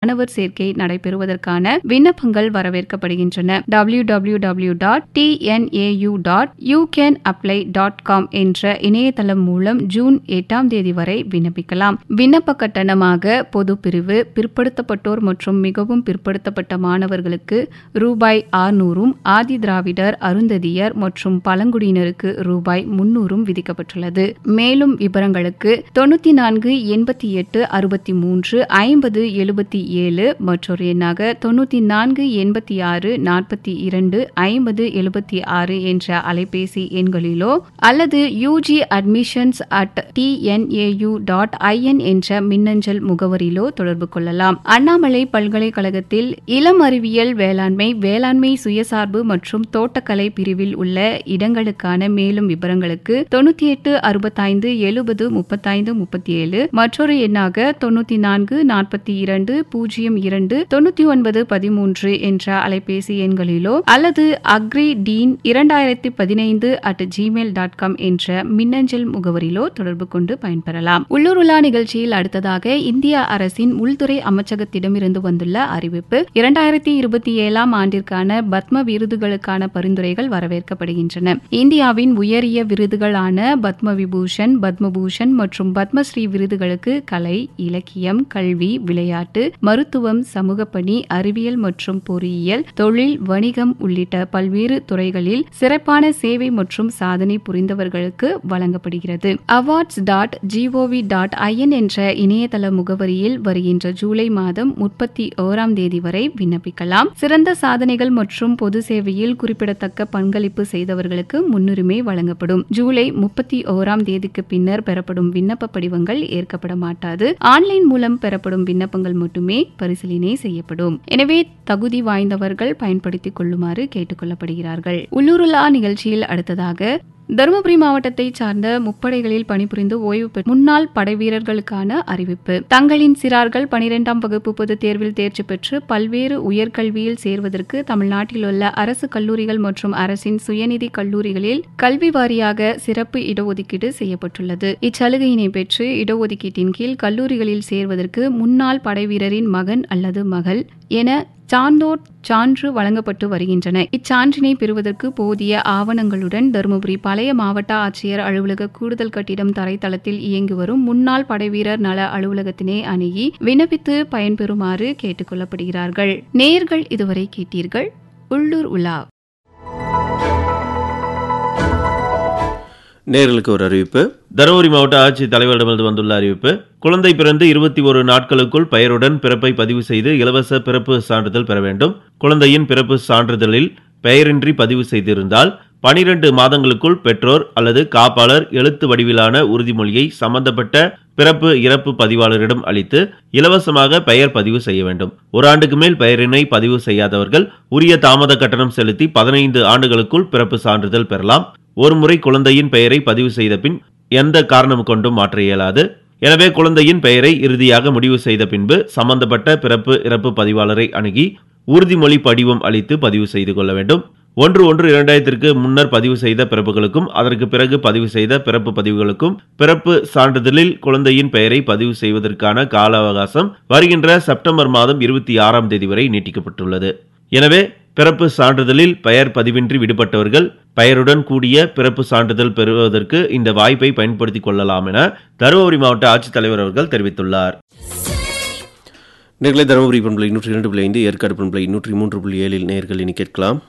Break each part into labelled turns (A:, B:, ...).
A: மாணவர் சேர்க்கை நடைபெறுவதற்கான விண்ணப்பங்கள் வரவேற்கப்படுகின்றன W W W dot TNAU dot you can apply dot com என்ற இணையதளம் மூலம் ஜூன் எட்டாம் தேதி வரை விண்ணப்பிக்கலாம் விண்ணப்ப கட்டணமாக பொது பிரிவு பிற்படுத்தப்பட்டோர் மற்றும் மிகவும் பிற்படுத்தப்பட்ட மாணவர்களுக்கு ரூபாய் ஆறுநூறும் ஆதி திராவிடர் அருந்ததியர் மற்றும் பழங்குடியினருக்கு ரூபாய் முன்னூறும் விதிக்கப்பட்டுள்ளது மேலும் விவரங்களுக்கு தொண்ணூத்தி நான்கு எண்பத்தி எட்டு அறுபத்தி மூன்று ஐம்பது எழுபத்தி ஏழு மற்றொரு எண்ணாக தொண்ணூத்தி நான்கு எண்பத்தி ஆறு நாற்பத்தி இரண்டு ஐம்பது எழுபத்தி ஆறு என்ற அலைபேசி எண்களிலோ அல்லது UG admissions at TNAU dot IN என்ற மின்னஞ்சல் முகவரியிலோ தொடர்பு கொள்ளலாம் அண்ணாமலை பல்கலைக்கழகத்தில் இளம் அறிவியல் வேளாண்மை வேளாண்மை சுயசார்பு மற்றும் தோட்டக்கலை பிரிவில் உள்ள இடங்களுக்கான மேலும் விவரங்களுக்கு தொண்ணூத்தி எட்டு அறுபத்தைந்து எழுபது முப்பத்தைந்து முப்பத்தி ஏழு மற்றொரு எண்ணாக தொண்ணூத்தி நான்கு நாற்பத்தி இரண்டு பூஜ்ஜியம் இரண்டு தொண்ணூத்தி ஒன்பது பதிமூன்று என்ற அலைபேசி எண்களிலோ அல்லது அக்ரி டீன் இரண்டாயிரத்தி பதினைந்து அட் ஜிமெயில் டாட் காம் என்ற மின்னஞ்சல் முகவரியிலோ தொடர்பு கொண்டு பயன்பெறலாம் உள்ளூர் உலா நிகழ்ச்சியில் அடுத்ததாக இந்திய அரசின் உள்துறை அமைச்சகத்திடமிருந்து வந்துள்ள அறிவிப்பு இரண்டாயிரத்தி இருபத்தி ஏழாம் ஆண்டிற்கான பத்ம விருதுகளுக்கான பரிந்துரைகள் வரவேற்கப்படுகின்றன இந்தியாவின் உயரிய விருதுகளான பத்ம விபூஷன் பத்மபூஷன் மற்றும் பத்மஸ்ரீ விருதுகளுக்கு கலை இலக்கியம் கல்வி விளையாட்டு மருத்துவம் சமூக பணி அறிவியல் மற்றும் பொறியியல் தொழில் வணிகம் உள்ளிட்ட பல்வேறு துறைகளில் சிறப்பான சேவை மற்றும் சாதனை புரிந்தவர்களுக்கு வழங்கப்படுகிறது awards dot GOV dot IN என்ற இணையதள முகவரியில் வருகின்ற ஜூலை மாதம் முப்பத்தி ஓராம் தேதி வரை விண்ணப்பிக்கலாம் சிறந்த சாதனைகள் மற்றும் பொது சேவையில் குறிப்பிடத்தக்க பங்களிப்பு செய்தவர்களுக்கு முன்னுரிமை வழங்கப்படும் ஜூலை முப்பத்தி ஓராம் தேதிக்கு பின்னர் பெறப்படும் விண்ணப்ப படிவங்கள் ஏற்கப்பட மாட்டாது ஆன்லைன் மூலம் பெறப்படும் விண்ணப்பங்கள் மட்டுமே பரிசீலனை செய்யப்படும் எனவே தகுதி வாய்ந்தவர்கள் பயன்படுத்திக் கொள்ளுமாறு கேட்டுக் கொள்ளப்படுகிறார்கள் உள்ளூருலா நிகழ்ச்சியில் அடுத்ததாக தருமபுரி மாவட்டத்தை சார்ந்த முப்படைகளில் பணிபுரிந்து ஓய்வு பெற்ற முன்னாள் படைவீரர்களுக்கான அறிவிப்பு தங்களின் சிறார்கள் பனிரெண்டாம் வகுப்பு பொதுத் தேர்வில் தேர்ச்சி பெற்று பல்வேறு உயர்கல்வியில் சேர்வதற்கு தமிழ்நாட்டில் உள்ள அரசு கல்லூரிகள் மற்றும் அரசின் சுயநிதி கல்லூரிகளில் கல்வி வாரியாக சிறப்பு இடஒதுக்கீடு செய்யப்பட்டுள்ளது இச்சலுகையினை பெற்று இடஒதுக்கீட்டின் கீழ் கல்லூரிகளில் சேர்வதற்கு முன்னாள் படைவீரரின் மகன் அல்லது மகள் என சான்றோர் சான்று வழங்கப்பட்டு வருகின்றன இச்சான்றினை பெறுவதற்கு போதிய ஆவணங்களுடன் தருமபுரி பழைய மாவட்ட ஆட்சியர் அலுவலக கூடுதல் கட்டிடம் தரைத்தளத்தில் இயங்கி வரும் முன்னாள் படைவீரர் நல அலுவலகத்தினை அணுகி விண்ணப்பித்து பயன்பெறுமாறு கேட்டுக் கொள்ளப்படுகிறார்கள் நேர்கள் இதுவரை கேட்டீர்கள் உள்ளூர் உலா
B: நேர்களுக்கு ஒரு அறிவிப்பு தருமபுரி மாவட்ட ஆட்சித் தலைவரிடமிருந்து வந்துள்ள அறிவிப்பு குழந்தை பிறந்து இருபத்தி ஒரு நாட்களுக்குள் பெயருடன் பிறப்பை பதிவு செய்து இலவச பிறப்பு சான்றிதழ் பெற வேண்டும் குழந்தையின் பிறப்பு சான்றிதழில் பெயரின்றி பதிவு செய்திருந்தால் பனிரெண்டு மாதங்களுக்குள் பெற்றோர் அல்லது காப்பாளர் எழுத்து வடிவிலான உறுதிமொழியை சம்பந்தப்பட்ட பிறப்பு இறப்பு பதிவாளரிடம் அளித்து இலவசமாக பெயர் பதிவு செய்ய வேண்டும் ஒரு ஆண்டுக்கு மேல் பெயரினை பதிவு செய்யாதவர்கள் உரிய தாமத கட்டணம் செலுத்தி பதினைந்து ஆண்டுகளுக்குள் பிறப்பு சான்றிதழ் பெறலாம் ஒருமுறை குழந்தையின் பெயரை பதிவு செய்த பின் எந்த காரணம் கொண்டும் மாற்ற இயலாது எனவே குழந்தையின் பெயரை இறுதியாக முடிவு செய்த பின்பு சம்பந்தப்பட்ட பிறப்பு இறப்பு பதிவாளரை அணுகி உறுதிமொழி படிவம் அளித்து பதிவு செய்து கொள்ள வேண்டும் ஒன்று ஒன்று இரண்டாயிரத்திற்கு முன்னர் பதிவு செய்த பிறப்புகளுக்கும் அதற்கு பிறகு பதிவு செய்த பிறப்பு பதிவுகளுக்கும் பிறப்பு சான்றிதழில் குழந்தையின் பெயரை பதிவு செய்வதற்கான கால அவகாசம் வருகின்ற செப்டம்பர் மாதம் இருபத்தி ஆறாம் தேதி வரை நீட்டிக்கப்பட்டுள்ளது எனவே பிறப்பு சான்றிதழில் பெயர் பதிவின்றி விடுபட்டவர்கள் பெயருடன் கூடிய பிறப்பு சான்றிதழ் பெறுவதற்கு இந்த வாய்ப்பை பயன்படுத்திக் கொள்ளலாம் என தருமபுரி மாவட்ட ஆட்சித்தலைவர் அவர்கள் தெரிவித்துள்ளார் நேர்களை தருமபுரி பண்பலை நூற்றி இரண்டு புள்ளி ஐந்து ஏற்காடு பண்பலை நூற்றி மூன்று புள்ளி ஏழில் நேர்கள் இனி கேட்கலாம்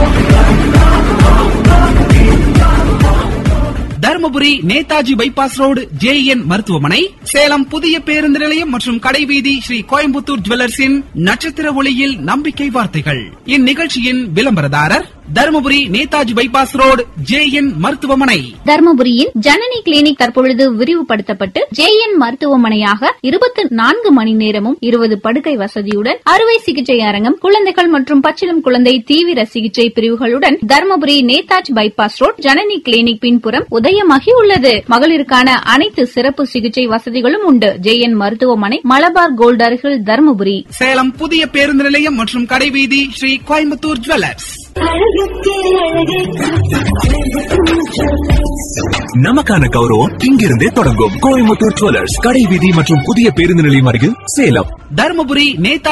C: Dharmapuri Netaji bypass road JN மருத்துவமனை சேலம் புதிய பேருந்து நிலையம் மற்றும் கடைவீதி ஸ்ரீ கோயம்புத்தூர் ஜுவல்லர்ஸின் நட்சத்திர ஒளியில் நம்பிக்கை வார்த்தைகள் இந்நிகழ்ச்சியின் விளம்பரதாரர் Dharmapuri Netaji bypass road JN மருத்துவமனை
D: தர்மபுரியின் ஜனனி கிளினிக் தற்பொழுது விரிவுபடுத்தப்பட்டு ஜேஎன் மருத்துவமனையாக இருபத்தி நான்கு மணி நேரமும் இருபது படுக்கை வசதியுடன் அறுவை சிகிச்சை அரங்கம் குழந்தைகள் மற்றும் பச்சிளம் குழந்தை தீவிர சிகிச்சை பிரிவுகளுடன் Dharmapuri Netaji bypass road Janani clinic பின்புறம் உதயமாகி உள்ளது மகளிருக்கான அனைத்து சிறப்பு சிகிச்சை வசதிகளும் உண்டு ஜேஎன் மருத்துவமனை மலபார் கோல்ட் அருகில் தர்மபுரி
C: சேலம் புதிய பேருந்து நிலையம் மற்றும் கடைவீதி ஸ்ரீ கோயம்புத்தூர் ஜுவல்லர்ஸ்
E: நமக்கான கௌரவம் இங்கிருந்தே தொடங்கும் கோயம்புத்தூர் ஜுவல்லர்ஸ் கடை வீதி மற்றும் புதிய பேருந்து நிலையம் அருகில் சேலம்
C: தருமபுரி நேதா